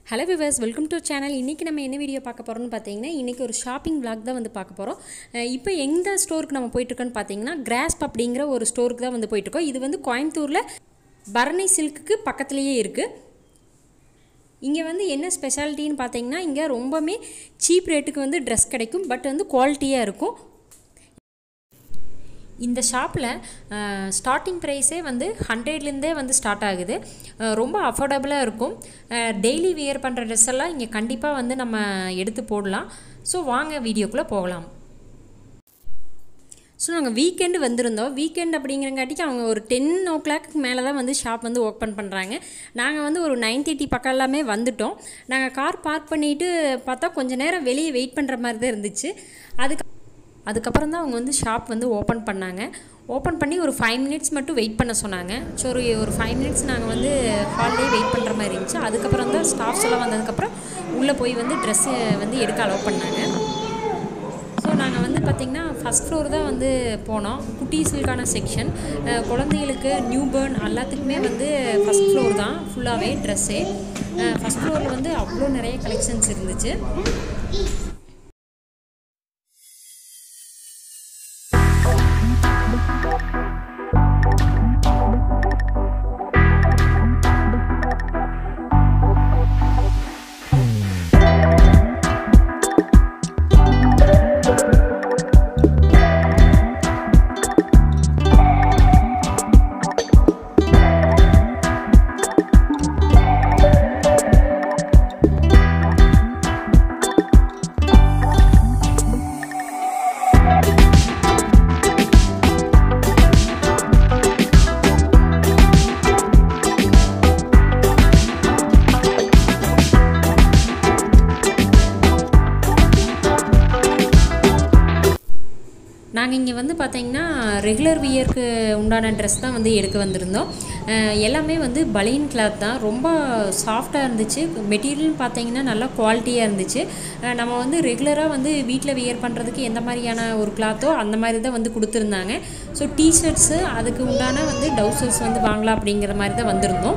hello viewers welcome to channel இன்றைக்கி நம்ம என்ன வீடியோ பார்க்க போகிறோம்னு பார்த்தீங்கன்னா இன்றைக்கி ஒரு ஷாப்பிங் vlog தான் வந்து பார்க்க போகிறோம் இப்போ எந்த ஸ்டோருக்கு நம்ம போயிட்டுருக்கோன்னு பார்த்தீங்கன்னா கிராஸ்ப் அப்படிங்கிற ஒரு ஸ்டோருக்கு தான் வந்து போயிட்டுருக்கோம் இது வந்து கோயம்புத்தூரில் பரணி சில்க்குக்கு பக்கத்துலேயே இருக்குது இங்கே வந்து என்ன ஸ்பெஷாலிட்டின்னு பார்த்தீங்கன்னா இங்கே ரொம்பவுமே சீப் ரேட்டுக்கு வந்து ட்ரெஸ் கிடைக்கும் பட் வந்து குவாலிட்டியாக இருக்கும் இந்த ஷாப்பில் ஸ்டார்டிங் ப்ரைஸே வந்து ஹண்ட்ரட்லேருந்தே வந்து ஸ்டார்ட் ஆகுது அஹ் ரொம்ப அஃபோர்டபுளாக இருக்கும் டெய்லி வியர் பண்ணுற ட்ரெஸ் எல்லாம் இங்கே கண்டிப்பாக வந்து நம்ம எடுத்து போடலாம் ஸோ வாங்க வீடியோக்குள்ளே போகலாம் ஸோ நாங்கள் வீக்கெண்டு வந்திருந்தோம் வீக்கெண்ட் அப்படிங்கிறங்காட்டிக்கு அவங்க ஒரு டென் ஓ கிளாக்கு மேலே தான் வந்து ஷாப் வந்து ஓப்பன் பண்ணுறாங்க நாங்கள் வந்து ஒரு நைன் தேர்ட்டி பக்கம் எல்லாமே வந்துட்டோம் நாங்கள் கார் பார்க் பண்ணிவிட்டு பார்த்தா கொஞ்ச நேரம் வெளியே வெயிட் பண்ணுற மாதிரி தான் இருந்துச்சு அதுக்கு அதுக்கப்புறம் தான் அவங்க வந்து ஷாப் வந்து ஓப்பன் பண்ணாங்க ஓப்பன் பண்ணி ஒரு ஃபைவ் மினிட்ஸ் மட்டும் வெயிட் பண்ண சொன்னாங்க ஸோ ஒரு ஒரு ஃபைவ் மினிட்ஸ் நாங்கள் வந்து ஹால்லே வெயிட் பண்ணுற மாதிரி இருந்துச்சு அதுக்கப்புறம் தான் ஸ்டாஃப்ஸ் எல்லாம் வந்ததுக்கப்புறம் உள்ளே போய் வந்து ட்ரெஸ்ஸு வந்து எடுக்க அலோவ் பண்ணாங்க ஸோ நாங்கள் வந்து பார்த்திங்கன்னா ஃபஸ்ட் ஃப்ளோர் தான் வந்து போனோம் குட்டீஸுக்கான செக்ஷன் குழந்தைகளுக்கு நியூ பேர்ன் எல்லாத்துக்குமே வந்து ஃபஸ்ட் ஃப்ளோர் தான் ஃபுல்லாகவே ட்ரெஸ்ஸே ஃபஸ்ட் ஃப்ளோரில் வந்து அவ்வளோ நிறைய கலெக்ஷன்ஸ் இருந்துச்சு நாங்கள் இங்கே வந்து பார்த்தீங்கன்னா ரெகுலர் வியருக்கு உண்டான ட்ரெஸ் தான் வந்து எடுக்க வந்திருந்தோம் அஹ் எல்லாமே வந்து பலியன் கிளாத் தான் ரொம்ப சாஃப்டாக இருந்துச்சு மெட்டீரியல் பார்த்தீங்கன்னா நல்லா குவாலிட்டியாக இருந்துச்சு அஹ் நம்ம வந்து ரெகுலராக வந்து வீட்டில் வியர் பண்ணுறதுக்கு எந்த மாதிரியான ஒரு கிளாத்தோ அந்த மாதிரி தான் வந்து கொடுத்துருந்தாங்க ஸோ டிஷர்ட்ஸு அதுக்கு உண்டான வந்து டவுசர்ஸ் வந்து வாங்கலாம் அப்படிங்கிற மாதிரி தான் வந்திருந்தோம்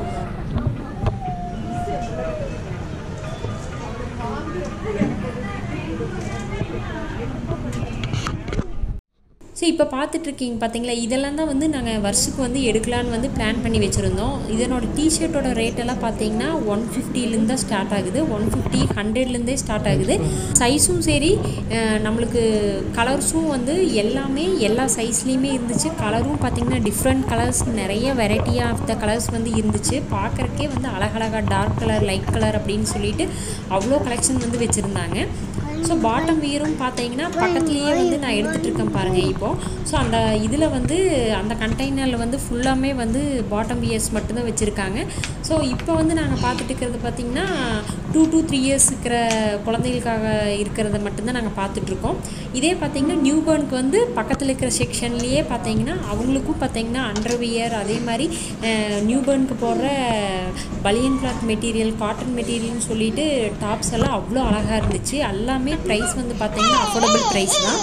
ஸோ இப்போ பார்த்துட்ருக்கீங்க பார்த்தீங்களா இதெல்லாம் தான் வந்து நாங்கள் வருஷத்துக்கு வந்து எடுக்கலான்னு வந்து பிளான் பண்ணி வச்சுருந்தோம் இதனோட டிஷர்ட்டோட ரேட் எல்லாம் பார்த்தீங்கன்னா ஒன் ஃபிஃப்டிலேருந்து தான் ஸ்டார்ட் ஆகுது ஒன் ஃபிஃப்டி ஹண்ட்ரட்லேருந்தே ஸ்டார்ட் ஆகுது சைஸும் சரி அஹ், நம்மளுக்கு கலர்ஸும் வந்து எல்லாமே எல்லா சைஸ்லேயுமே இருந்துச்சு கலரும் பார்த்தீங்கன்னா டிஃப்ரெண்ட் கலர்ஸ் நிறைய வெரைட்டி ஆஃப் த கலர்ஸ் வந்து இருந்துச்சு பார்க்குறக்கே வந்து அழகழகாக டார்க் கலர் லைட் கலர் அப்படின்னு சொல்லிட்டு அவ்வளோ கலெக்ஷன் வந்து வச்சுருந்தாங்க ஸோ பாட்டம் வியரும் பார்த்தீங்கன்னா பக்கத்துலேயே வந்து நான் எடுத்துகிட்டு இருக்கேன் பாருங்கள் இப்போது ஸோ அந்த இதில் வந்து அந்த கண்டெய்னரில் வந்து ஃபுல்லாமே வந்து பாட்டம் வியர்ஸ் மட்டும்தான் வச்சுருக்காங்க ஸோ இப்போ வந்து நாங்கள் பார்த்துட்டு இருக்கிறது பார்த்திங்கன்னா டூ டூ த்ரீ இயர்ஸ் இருக்கிற குழந்தைகளுக்காக இருக்கிறத மட்டும்தான் நாங்கள் பார்த்துட்ருக்கோம் இதே பார்த்திங்கன்னா நியூ பேர்னுக்கு வந்து பக்கத்தில் இருக்கிற செக்ஷன்லேயே பார்த்தீங்கன்னா அவங்களுக்கும் பார்த்தீங்கன்னா அண்டர்வியர் அதே மாதிரி நியூ பேர்னுக்கு போடுற பலியன் கிளாத் மெட்டீரியல் காட்டன் மெட்டீரியல்னு சொல்லிட்டு டாப்ஸ் எல்லாம் அவ்வளோ அழகாக இருந்துச்சு எல்லாமே ப்ரைஸ் வந்து பார்த்தீங்கன்னா அஃபோர்டபுள் ப்ரைஸ் தான்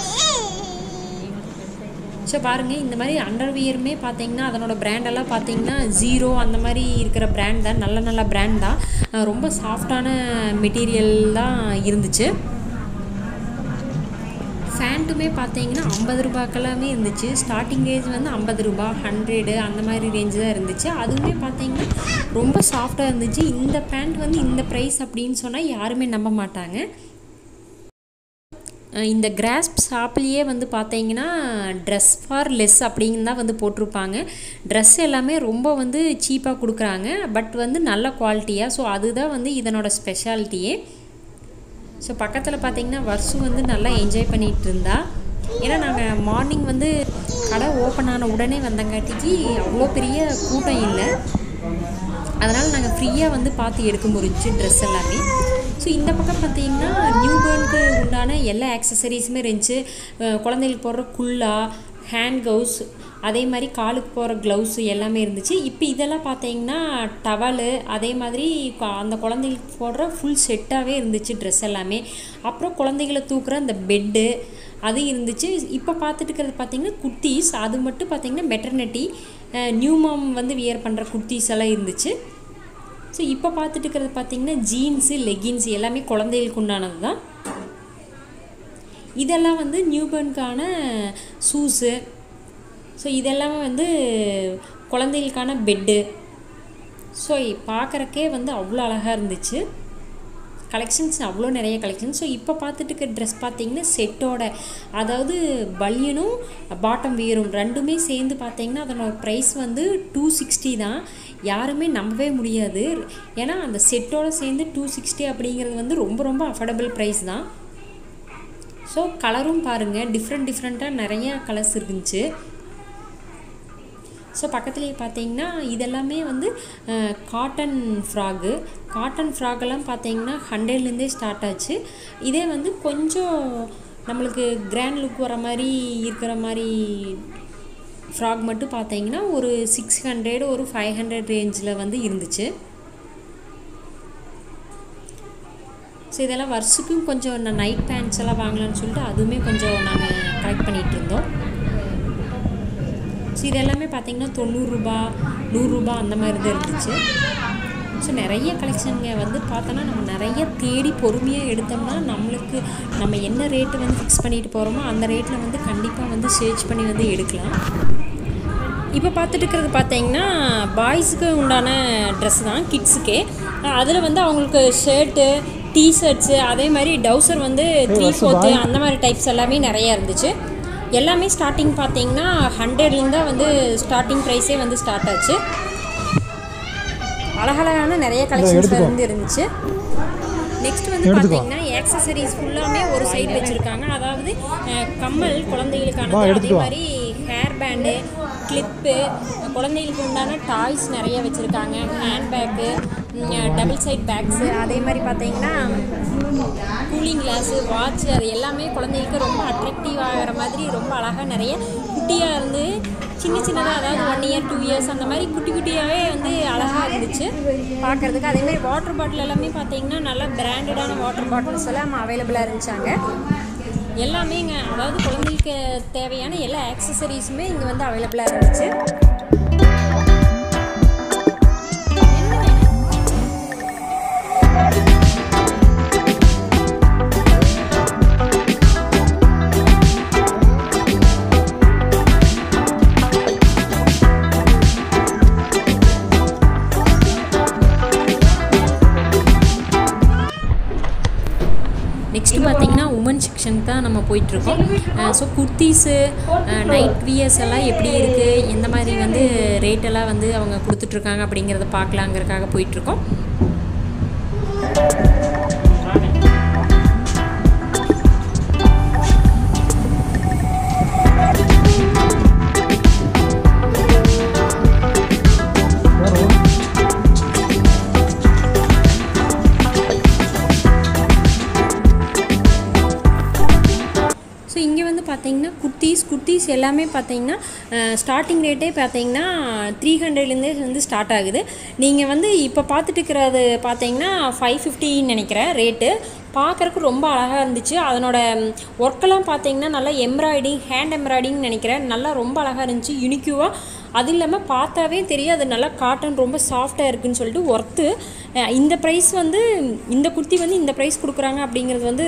ஸோ பாருங்கள் இந்த மாதிரி அண்டர்வியருமே பார்த்தீங்கன்னா அதனோட பிராண்டெல்லாம் பார்த்தீங்கன்னா ஜீரோ அந்த மாதிரி இருக்கிற பிராண்ட் தான் நல்ல நல்ல பிராண்ட் தான் அஹ் ரொம்ப சாஃப்டான மெட்டீரியல் தான் இருந்துச்சு ஃபேண்ட்டுமே பார்த்தீங்கன்னா ஐம்பது ரூபாய்க்கெல்லாமே இருந்துச்சு ஸ்டார்டிங் ரேஞ்ச் வந்து ஐம்பது ரூபா ஹண்ட்ரடு அந்த மாதிரி ரேஞ்சு தான் இருந்துச்சு அதுவுமே பார்த்தீங்கன்னா ரொம்ப சாஃப்டாக இருந்துச்சு இந்த பேண்ட் வந்து இந்த ப்ரைஸ் அப்படின்னு சொன்னால் யாருமே நம்ப மாட்டாங்க அஹ் இந்த கிராஸ்ப் ஷாப்லேயே வந்து பார்த்தீங்கன்னா ட்ரெஸ் ஃபார் லெஸ் அப்படின்னு தான் வந்து போட்டிருப்பாங்க ட்ரெஸ் எல்லாமே ரொம்ப வந்து சீப்பாக கொடுக்குறாங்க பட் வந்து நல்ல குவாலிட்டியாக ஸோ அதுதான் வந்து இதனோட ஸ்பெஷாலிட்டியே ஸோ பக்கத்தில் பார்த்தீங்கன்னா வர்ஷு வந்து நல்லா என்ஜாய் பண்ணிகிட்டு இருந்தா ஏன்னா நாங்கள் மார்னிங் வந்து கடை ஓப்பன் ஆன உடனே வந்தங்காட்டிக்கு அவ்வளோ பெரிய கூட்டம் இல்லை அதனால் நாங்கள் ஃப்ரீயாக வந்து பார்த்து எடுக்க முடிஞ்சு ட்ரெஸ் எல்லாமே ஸோ இந்த பக்கம் பார்த்தீங்கன்னா நியூ பேர்னுக்கு உண்டான எல்லா ஆக்சசரிஸுமே இருந்துச்சு அஹ் குழந்தைகளுக்கு போடுற குல்லா ஹேண்ட் கவுஸ் அதே மாதிரி காலுக்கு போகிற க்ளவுஸு எல்லாமே இருந்துச்சு இப்போ இதெல்லாம் பார்த்தீங்கன்னா டவலு அதே மாதிரி க- அந்த குழந்தைகளுக்கு போடுற ஃபுல் செட்டாகவே இருந்துச்சு ட்ரெஸ் எல்லாமே அப்புறம் குழந்தைகளை தூக்குற அந்த பெட்டு அது இருந்துச்சு இப்போ பார்த்துட்டு இருக்கிறது பார்த்தீங்கன்னா குர்த்தீஸ் அது மட்டும் பார்த்தீங்கன்னா மெட்டர்னிட்டி நியூ மாம் வந்து வியர் பண்ணுற குர்த்தீஸ் எல்லாம் இருந்துச்சு ஸோ இப்போ பார்த்துட்டு இருக்கிறது பார்த்தீங்கன்னா ஜீன்ஸு லெகின்ஸ் எல்லாமே குழந்தைகளுக்கு உண்டானது தான் இதெல்லாம் வந்து நியூபர்னுக்கான ஷூஸு ஸோ இதெல்லாமே வந்து குழந்தைகளுக்கான பெட்டு ஸோ பார்க்குறக்கே வந்து அவ்வளோ அழகாக இருந்துச்சு கலெக்ஷன்ஸ் அவ்வளோ நிறைய கலெக்ஷன்ஸ் ஸோ இப்போ பார்த்துட்டு இருக்க ட்ரெஸ் பார்த்தீங்கன்னா செட்டோட அதாவது பல்யனும் பாட்டம் வியரும் ரெண்டுமே சேர்ந்து பார்த்தீங்கன்னா அதனோட ப்ரைஸ் வந்து டூ சிக்ஸ்டி தான் யாருமே நம்பவே முடியாது ஏன்னா அந்த செட்டோட சேர்ந்து டூ சிக்ஸ்டி அப்படிங்கிறது வந்து ரொம்ப ரொம்ப அஃபோர்டபுள் ப்ரைஸ் தான் ஸோ கலரும் பாருங்கள் டிஃப்ரெண்ட் டிஃப்ரெண்ட்டாக நிறைய கலர்ஸ் இருந்துச்சு ஸோ பக்கத்துலேயே பார்த்தீங்கன்னா இதெல்லாமே வந்து காட்டன் ஃப்ராகு காட்டன் ஃப்ராகெல்லாம் பார்த்தீங்கன்னா ஹண்ட்ரட்லேருந்தே ஸ்டார்ட் ஆச்சு இதே வந்து கொஞ்சம் நம்மளுக்கு கிராண்ட் லுக் வர மாதிரி இருக்கிற மாதிரி ஃப்ராக் மட்டும் பார்த்தீங்கன்னா ஒரு சிக்ஸ் ஹண்ட்ரட் ஒரு ஃபைவ் ஹண்ட்ரட் ரேஞ்சில் வந்து இருந்துச்சு ஸோ இதெல்லாம் வருஷத்துக்கும் கொஞ்சம் நான் நைட் பேண்ட்ஸ் எல்லாம் வாங்கலாம்னு சொல்லிட்டு அதுவுமே கொஞ்சம் நாங்கள் கலெக்ட் பண்ணிகிட்டு இருந்தோம் ஸோ இது எல்லாமே பார்த்தீங்கன்னா தொண்ணூறுரூபா நூறுரூபா அந்த மாதிரி தான் இருந்துச்சு ஸோ நிறைய கலெக்ஷனுங்க வந்து பார்த்தோன்னா நம்ம நிறைய தேடி பொறுமையாக எடுத்தோம்னா நம்மளுக்கு நம்ம என்ன ரேட்டு வந்து ஃபிக்ஸ் பண்ணிட்டு போகிறோமோ அந்த ரேட்டில் வந்து கண்டிப்பாக வந்து சர்ச் பண்ணி வந்து எடுக்கலாம் இப்போ பார்த்துட்டு இருக்கிறது பார்த்தீங்கன்னா பாய்ஸுக்கு உண்டான ட்ரெஸ் தான் கிட்ஸுக்கே அதில் வந்து அவங்களுக்கு ஷர்ட்டு டிஷர்ட்ஸு அதே மாதிரி டவுசர் வந்து த்ரீ ஃபோர்த்து அந்த மாதிரி டைப்ஸ் எல்லாமே நிறையா இருந்துச்சு எல்லாமே ஸ்டார்டிங் பார்த்தீங்கன்னா ஹண்ட்ரட்லேருந்து தான் வந்து ஸ்டார்டிங் ப்ரைஸே வந்து ஸ்டார்ட் ஆச்சு அழகழகான நிறைய கலெக்ஷன்ஸ் வந்து இருந்துச்சு நெக்ஸ்ட் வந்து பார்த்தீங்கன்னா ஆக்சசரிஸ் ஃபுல்லாமே ஒரு சைடு வச்சுருக்காங்க அதாவது அஹ், கம்மல் குழந்தைகளுக்கானது அதே மாதிரி ஹேர் பேண்டு கிளிப்பு குழந்தைகளுக்கு உண்டான டாய்ஸ் நிறைய வச்சுருக்காங்க ஹேண்ட்பேக்கு டபுள் சைட் பேக்ஸு அதே மாதிரி பார்த்தீங்கன்னா கூலிங் கிளாஸு வாட்ச் அது எல்லாமே குழந்தைகளுக்கு ரொம்ப அட்ராக்டிவ் ஆகிற மாதிரி ரொம்ப அழகாக நிறைய குட்டியாக இருந்து சின்ன சின்னதாக அதாவது ஒன் இயர் டூ இயர்ஸ் அந்த மாதிரி குட்டி குட்டியாகவே வந்து அழகாக இருந்துச்சு பார்க்குறதுக்கு அதே மாதிரி வாட்டர் பாட்டில் எல்லாமே பார்த்தீங்கன்னா நல்லா பிராண்டடான வாட்டர் பாட்டில்ஸ் எல்லாம் அவைலபிளாக இருந்துச்சாங்க எல்லாமே இங்கே அதாவது குழந்தைகளுக்கு தேவையான எல்லா ஆக்சசரிஸுமே இங்கே வந்து அவைலபிளாக இருந்துச்சு நெக்ஸ்ட் பார்த்தீங்கன்னா உமன் செக்ஷன் தான் நம்ம போயிட்டுருக்கோம் ஸோ குர்த்தீஸு நைட் வியர்ஸ் எல்லாம் எப்படி இருக்குது எந்த மாதிரி வந்து ரேட் எல்லாம் வந்து அவங்க கொடுத்துட்ருக்காங்க அப்படிங்கிறத பார்க்கலாங்கிறதுக்காக போயிட்டுருக்கோம் ஸோ இங்கே வந்து பார்த்தீங்கன்னா குர்த்தீஸ் குர்த்தீஸ் எல்லாமே பார்த்தீங்கன்னா ஸ்டார்டிங் ரேட்டே பார்த்தீங்கன்னா த்ரீ ஹண்ட்ரட்லேருந்தே வந்து ஸ்டார்ட் ஆகுது நீங்கள் வந்து இப்போ பார்த்துட்டு இருக்கிறது பார்த்தீங்கன்னா ஃபைவ் ஃபிஃப்டின்னு நினைக்கிறேன் ரேட்டு பார்க்குறக்கு ரொம்ப அழகாக இருந்துச்சு அதனோட ஒர்க்கெல்லாம் பார்த்தீங்கன்னா நல்லா எம்ப்ராய்டிங் ஹேண்ட் எம்ப்ராய்டிங் நினைக்கிறேன் நல்லா ரொம்ப அழகாக இருந்துச்சு யூனிக்யூவாக அது இல்லாமல் பார்த்தாவே தெரியும் அது நல்லா காட்டன் ரொம்ப சாஃப்டாக இருக்குன்னு சொல்லிட்டு ஒர்த்து இந்த ப்ரைஸ் வந்து இந்த குர்த்தி வந்து இந்த ப்ரைஸ் கொடுக்குறாங்க அப்படிங்கிறது வந்து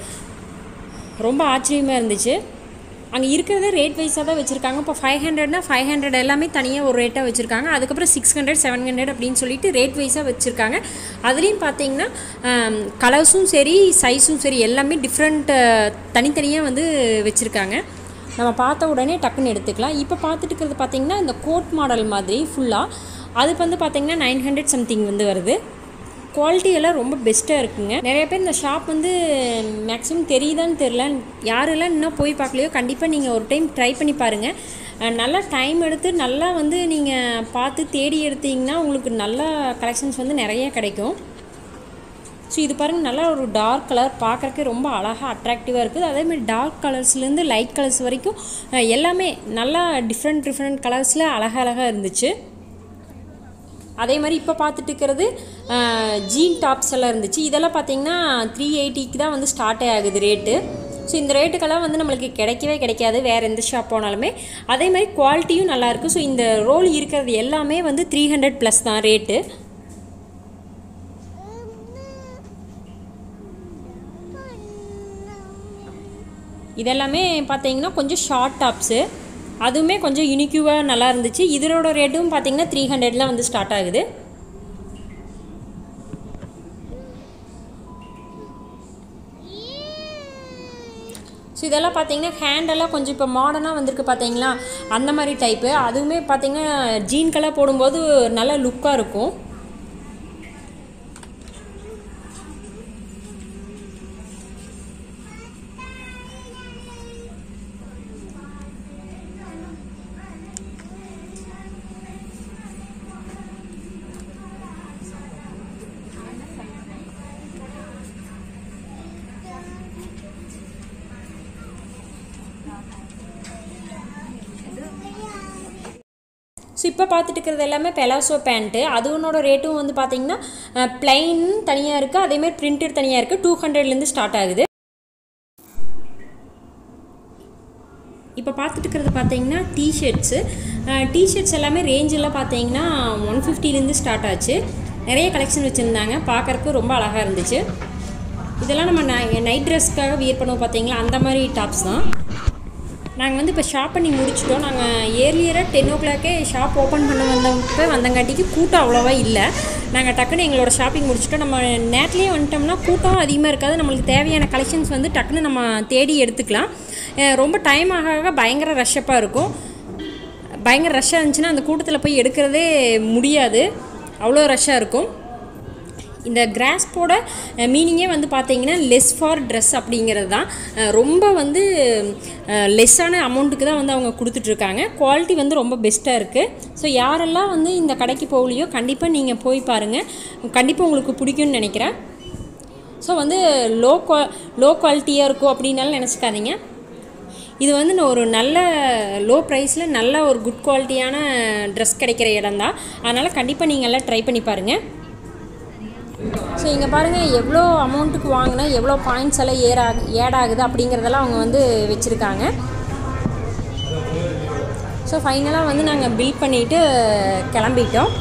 ரொம்ப ஆச்சரியமாக இருந்துச்சு அங்கே இருக்கிறத ரேட் வைஸாக தான் வச்சுருக்காங்க இப்போ ஃபைவ் ஹண்ட்ரட்னா ஃபைவ் ஹண்ட்ரட் எல்லாமே தனியாக ஒரு ரேட்டாக வச்சுருக்காங்க அதுக்கப்புறம் சிக்ஸ் ஹண்ட்ரட் செவன் ஹண்ட்ரட் அப்படின்னு சொல்லிட்டு ரேட் வைஸாக வச்சுருக்காங்க அதுலேயும் பார்த்தீங்கன்னா கலர்ஸும் சரி சைஸும் சரி எல்லாமே டிஃப்ரெண்ட் தனித்தனியாக வந்து வச்சுருக்காங்க நம்ம பார்த்த உடனே டக்குன்னு எடுத்துக்கலாம் இப்போ பார்த்துட்டு இருக்கிறது பார்த்தீங்கன்னா இந்த கோட் மாடல் மாதிரி ஃபுல்லாக அதுக்கு வந்து பார்த்தீங்கன்னா நைன் ஹண்ட்ரட் சம்திங் வந்து வருது குவாலிட்டி எல்லாம் ரொம்ப பெஸ்ட்டாக இருக்குங்க நிறைய பேர் இந்த ஷாப் வந்து மேக்ஸிமம் தெரியுதான்னு தெரில யாரெல்லாம் இன்னும் போய் பார்க்கலையோ கண்டிப்பாக நீங்கள் ஒரு டைம் ட்ரை பண்ணி பாருங்கள் அஹ் நல்லா டைம் எடுத்து நல்லா வந்து நீங்கள் பார்த்து தேடி எடுத்தீங்கன்னா உங்களுக்கு நல்ல கலெக்ஷன்ஸ் வந்து நிறைய கிடைக்கும் ஸோ இது பாருங்கள் நல்லா ஒரு டார்க் கலர் பார்க்குறக்கே ரொம்ப அழகாக அட்ராக்டிவாக இருக்குது அதேமாதிரி டார்க் கலர்ஸ்லேருந்து லைட் கலர்ஸ் வரைக்கும் அஹ் எல்லாமே நல்லா டிஃப்ரெண்ட் டிஃப்ரெண்ட் கலர்ஸில் அழகாக அழகாக இருந்துச்சு அதே மாதிரி இப்போ பார்த்துட்டு இருக்கிறது ஜீன் டாப்ஸ் எல்லாம் இருந்துச்சு இதெல்லாம் பார்த்தீங்கன்னா த்ரீ எயிட்டிக்கு தான் வந்து ஸ்டார்ட்டே ஆகுது ரேட்டு ஸோ இந்த ரேட்டுக்கெல்லாம் வந்து நம்மளுக்கு கிடைக்கவே கிடைக்காது வேறு எந்த ஷாப் போனாலுமே அதே மாதிரி குவாலிட்டியும் நல்லாயிருக்கு ஸோ இந்த ரோல் இருக்கிறது எல்லாமே வந்து த்ரீ ஹண்ட்ரட் ப்ளஸ் தான் ரேட்டு இதெல்லாமே பார்த்தீங்கன்னா கொஞ்சம் ஷார்ட் டாப்ஸு அதுவுமே கொஞ்சம் யூனிக்யூவாக நல்லா இருந்துச்சு இதனோட ரேட்டும் பார்த்தீங்கன்னா த்ரீ ஹண்ட்ரடில் வந்து ஸ்டார்ட் ஆகுது ஸோ இதெல்லாம் பார்த்தீங்கன்னா ஹேண்டெல்லாம் கொஞ்சம் இப்போ மாடர்னாக வந்திருக்கு பார்த்தீங்களா அந்த மாதிரி டைப்பு அதுவுமே பார்த்தீங்கன்னா ஜீன்கெல்லாம் போடும்போது நல்ல லுக்காக இருக்கும் ஸோ இப்போ பார்த்துட்டு இருக்கிறது எல்லாமே பெலாசோ பேண்ட்டு அதுவனோட ரேட்டும் வந்து பார்த்தீங்கன்னா பிளைன் தனியாக இருக்குது அதேமாதிரி பிரிண்டட் தனியாக இருக்குது டூ ஹண்ட்ரட்லேருந்து ஸ்டார்ட் ஆகுது இப்போ பார்த்துட்டு இருக்கிறது பார்த்தீங்கன்னா டிஷர்ட்ஸு டிஷர்ட்ஸ் எல்லாமே ரேஞ்ச் எல்லாம் பார்த்தீங்கன்னா ஒன் ஃபிஃப்டிலேருந்து ஸ்டார்ட் ஆச்சு நிறைய கலெக்ஷன் வச்சுருந்தாங்க பார்க்குறக்கு ரொம்ப அழகாக இருந்துச்சு இதெல்லாம் நம்ம நைட் ட்ரெஸ்க்காக வியர் பண்ணுவோம் பார்த்தீங்களா அந்த மாதிரி டாப்ஸ் தான் நாங்கள் வந்து இப்போ ஷாப் பண்ணி முடிச்சிட்டோம் நாங்கள் ஏர்லியராக டென் ஓ கிளாக்கே ஷாப் ஓப்பன் பண்ண வந்தப்போ வந்தங்காட்டிக்கு கூட்டம் அவ்வளோவா இல்லை நாங்கள் டக்குன்னு எங்களோட ஷாப்பிங் முடிச்சிட்டோம் நம்ம நேரத்துலேயே வந்துட்டோம்னா கூட்டம் அதிகமாக இருக்காது நம்மளுக்கு தேவையான கலெக்ஷன்ஸ் வந்து டக்குன்னு நம்ம தேடி எடுத்துக்கலாம் அஹ் ரொம்ப டைம் ஆக ஆக பயங்கர ரஷ்ஷப்பாக இருக்கும் பயங்கர ரஷ்ஷாக இருந்துச்சுன்னா அந்த கூட்டத்தில் போய் எடுக்கிறதே முடியாது அவ்வளோ ரஷ்ஷாக இருக்கும் இந்த கிராஸ்போட மீனிங்கே வந்து பார்த்தீங்கன்னா லெஸ் ஃபார் ட்ரெஸ் அப்படிங்கிறது தான் அஹ் ரொம்ப வந்து லெஸ்ஸான அமௌண்ட்டுக்கு தான் வந்து அவங்க கொடுத்துட்ருக்காங்க குவாலிட்டி வந்து ரொம்ப பெஸ்ட்டாக இருக்குது ஸோ யாரெல்லாம் வந்து இந்த கடைக்கு போகலையோ கண்டிப்பாக நீங்கள் போய் பாருங்கள் கண்டிப்பாக உங்களுக்கு பிடிக்கும்னு நினைக்கிறேன் ஸோ வந்து லோ குவா லோ குவாலிட்டியாக இருக்கும் அப்படின்னாலும் நினச்சிக்காதீங்க இது வந்து நான் ஒரு நல்ல லோ ப்ரைஸில் நல்ல ஒரு குட் குவாலிட்டியான ட்ரெஸ் கிடைக்கிற இடம் தான் அதனால் கண்டிப்பாக நீங்கள் எல்லாம் ட்ரை பண்ணி பாருங்கள் ஸோ இங்கே பாருங்கள் எவ்வளோ அமௌண்ட்டுக்கு வாங்கினா எவ்வளோ பாயிண்ட்ஸ் எல்லாம் ஏர் ஆகு ஏட் ஆகுது அப்படிங்கிறதெல்லாம் அவங்க வந்து வச்சுருக்காங்க ஸோ ஃபைனலாக வந்து நாங்கள் பில் பண்ணிவிட்டு கிளம்பிட்டோம்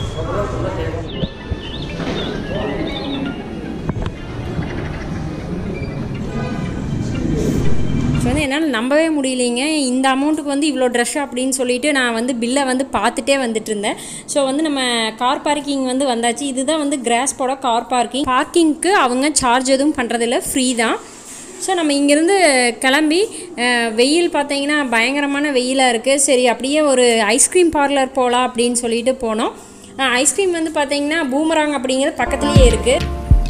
ஸோ வந்து என்னால் நம்பவே முடியலைங்க இந்த அமௌண்ட்டுக்கு வந்து இவ்வளோ ட்ரெஸ் அப்படின்னு சொல்லிட்டு நான் வந்து பில்லை வந்து பார்த்துட்டே வந்துட்டு இருந்தேன் ஸோ வந்து நம்ம கார் பார்க்கிங் வந்து வந்தாச்சு இதுதான் வந்து கிராஸ்போட கார் பார்க்கிங் பார்க்கிங்க்கு அவங்க சார்ஜ் எதுவும் பண்ணுறதில்ல ஃப்ரீ தான் ஸோ நம்ம இங்கேருந்து கிளம்பி அஹ், வெயில் பார்த்தீங்கன்னா பயங்கரமான வெயிலாக இருக்குது சரி அப்படியே ஒரு ஐஸ்கிரீம் பார்லர் போகலாம் அப்படின்னு சொல்லிட்டு போனோம் ஐஸ்கிரீம் வந்து பார்த்தீங்கன்னா பூமராங் அப்படிங்கிறது பக்கத்துலேயே இருக்குது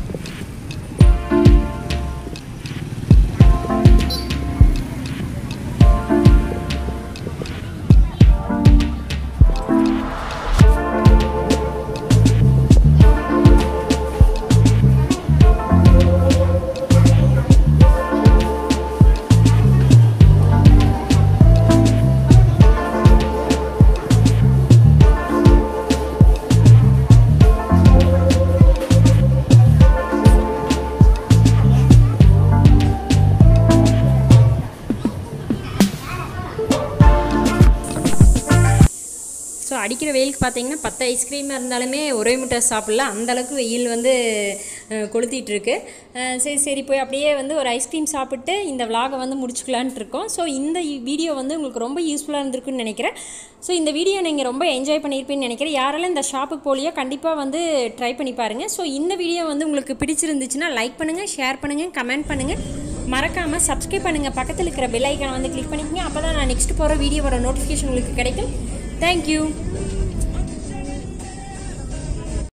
ஸோ அடிக்கிற வெயிலுக்கு பார்த்தீங்கன்னா பத்து ஐஸ்கிரீம் இருந்தாலுமே ஒரே முட்டை சாப்பிடலாம் அந்த அளவுக்கு வெயில் வந்து அஹ், கொளுத்திட்டு இருக்கு அஹ், சரி சரி போய் அப்படியே வந்து ஒரு ஐஸ்கிரீம் சாப்பிட்டு இந்த விலாகை வந்து முடிச்சுக்கலான்ட்டு இருக்கோம் ஸோ இந்த வீடியோ வந்து உங்களுக்கு ரொம்ப யூஸ்ஃபுல்லாக இருந்திருக்குன்னு நினைக்கிறேன் ஸோ இந்த வீடியோ நீங்கள் ரொம்ப என்ஜாய் பண்ணியிருப்பீங்கன்னு நினைக்கிறேன் யாரெல்லாம் இந்த ஷாப்புக்கு போலியோ கண்டிப்பாக வந்து ட்ரை பண்ணி பாருங்கள் ஸோ இந்த வீடியோ வந்து உங்களுக்கு பிடிச்சிருந்துச்சுன்னா லைக் பண்ணுங்கள் ஷேர் பண்ணுங்கள் கமெண்ட் பண்ணுங்கள் மறக்காமல் சப்ஸ்கிரைப் பண்ணுங்கள் பக்கத்தில் இருக்கிற பெல் ஐக்கானை வந்து கிளிக் பண்ணிக்கங்க அப்போ தான் நான் நெக்ஸ்ட் போகிற வீடியோவோட நோட்டிஃபிகேஷன் உங்களுக்கு கிடைக்கும் தேங்க்யூ